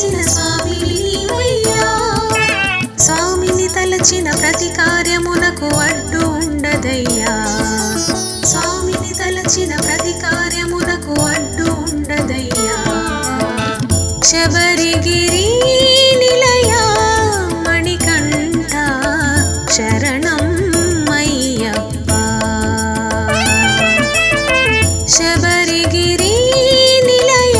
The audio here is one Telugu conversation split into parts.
వెలసిన స్వామి నీవయ్యా స్వామిని తలచిన ప్రతి కార్యమునకు అడ్డు ఉండదయ్యా స్వామిని తలచిన ప్రతి కార్యమునకు అడ్డు ఉండదయ్యా శబరిగిరి నిలయ మణికంఠ శరణం అయ్యప్ప శబరిగిరి నిలయ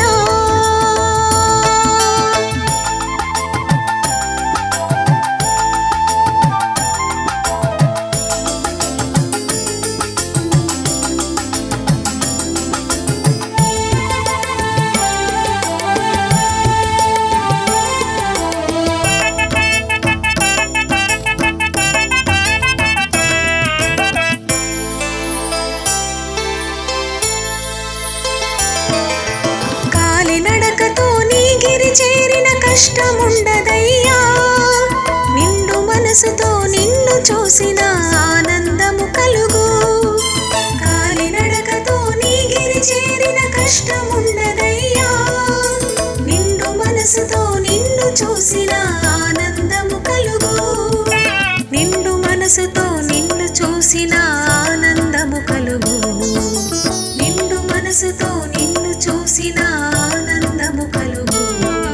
కాలినడకతో నీ గిరి చేరిన కష్టముండదయ్యా నిండు మనసుతో నిన్ను చూసిన ఆనందము కలుగు కాలినడకతో నీ గిరి చేరిన కష్టముండదయ్యా నిండు మనసుతో నిన్ను చూసిన ఆనందము కలుగు నిండు మనసుతో నిన్ను చూసిన ఆనందము కలుగు నిండు మనసుతో నిన్ను చూసిన ఆనందము కలుగు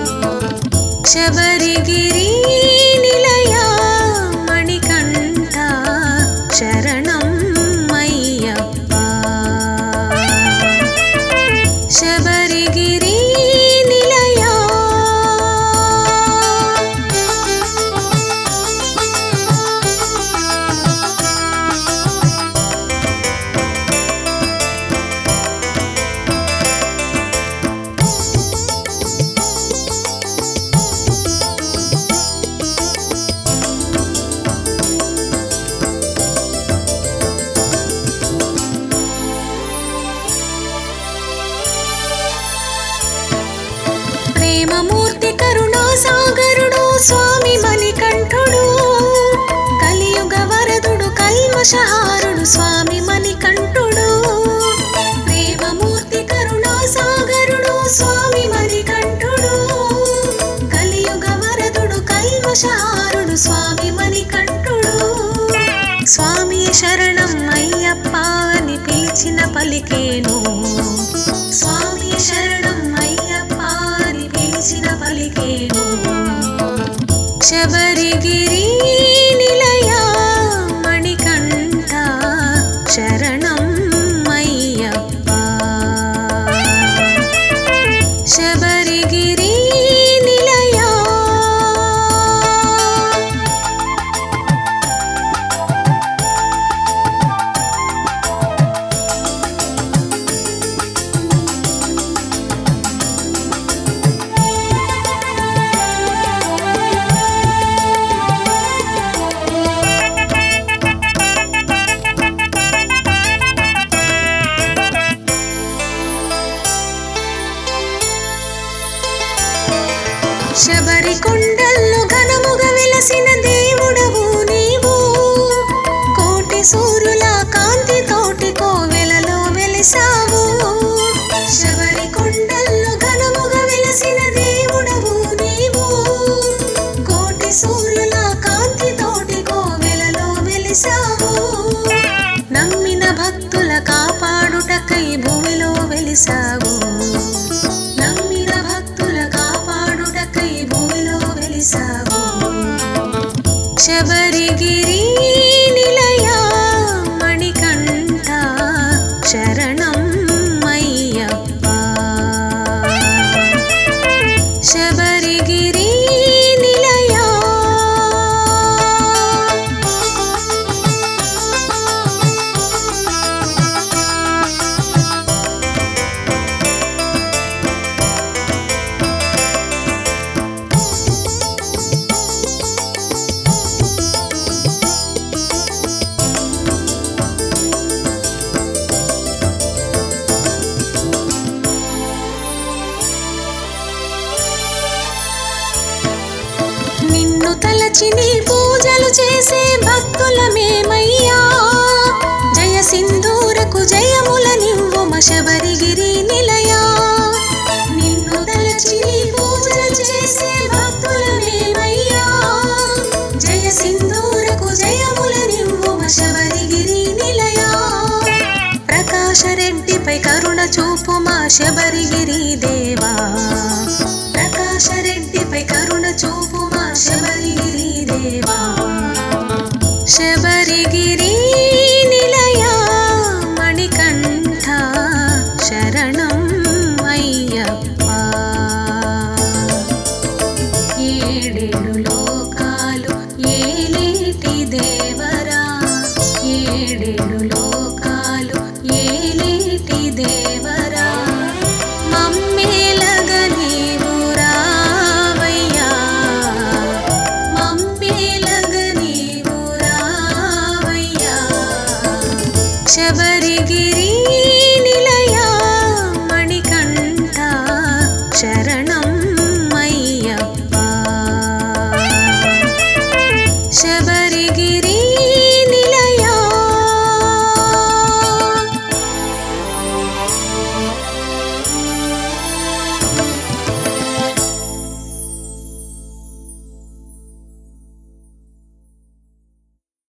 శబరిగిరి నిలయ మణికంఠ శరణం అయ్యప్ప శబరిగిరి నిలయ ప్రేమమూర్తి కరుణా సాగరుడు స్వామి మణికంఠుడు కలియుగ వరదుడు కల్మషహారుడు స్వామి మణికంఠుడు ప్రేమమూర్తి కరుణా సాగరుడు స్వామి మణికంఠుడు కలియుగ వరదుడు కల్మషహారుడు స్వామి మణికంఠుడు స్వామి శరణం అయ్యప్ప అని పిలిచిన పలికేను స్వామి శరణం అయ్యప్ప అని పిలిచిన పలికేను శబరిగిరి నిలయ మణికంఠ శరణం అయ్యప్ప శబరిగిరి నిలయ శబరి కొండల్లో ఘనముగా వెలసిన దేవుడవు నీవు కోటి సూర్యుల కాంతి తోటి కోవెలలో వెలిసావు శబరి కొండల్లో ఘనముగా వెలసిన దేవుడవు నీవు కోటి సూర్యుల కాంతి తోటి కోవెలలో వెలిసావు నమ్మిన భక్తుల కాపాడుటకై భూమిలో వెలిసావు నమ్మిన భక్తుల కాపాడుటకై భూమిలో వెలిసావు శబరిగిరి నిలయ మణికంఠ శరణం అయ్యప్ప శబరిగిరి నిలయ నిన్ను తలచి నీ పూజలు చేసే భక్తులమేమయ్యా జయ సింధూరకు జయముల నివ్వుమ శబరిగిరి నిలయ నిన్ను తలచి నీ పూజలు చేసే శబరిగిరి దేవా ప్రకాశరెడ్డిపై కరుణ చూపుమా శబరిగిరి దేవా శబరిగిరి నిలయ మణికంఠ శరణం అయ్యప్ప ఏడేడు లోకాలు ఏలేటి దేవరా ఏడేడు లోకాలు ఏలేటి దేవరా మమ్మేలగ నీవు రావయ్యా మమ్మేలగ నీవు రావయ్యా శబరిగిరి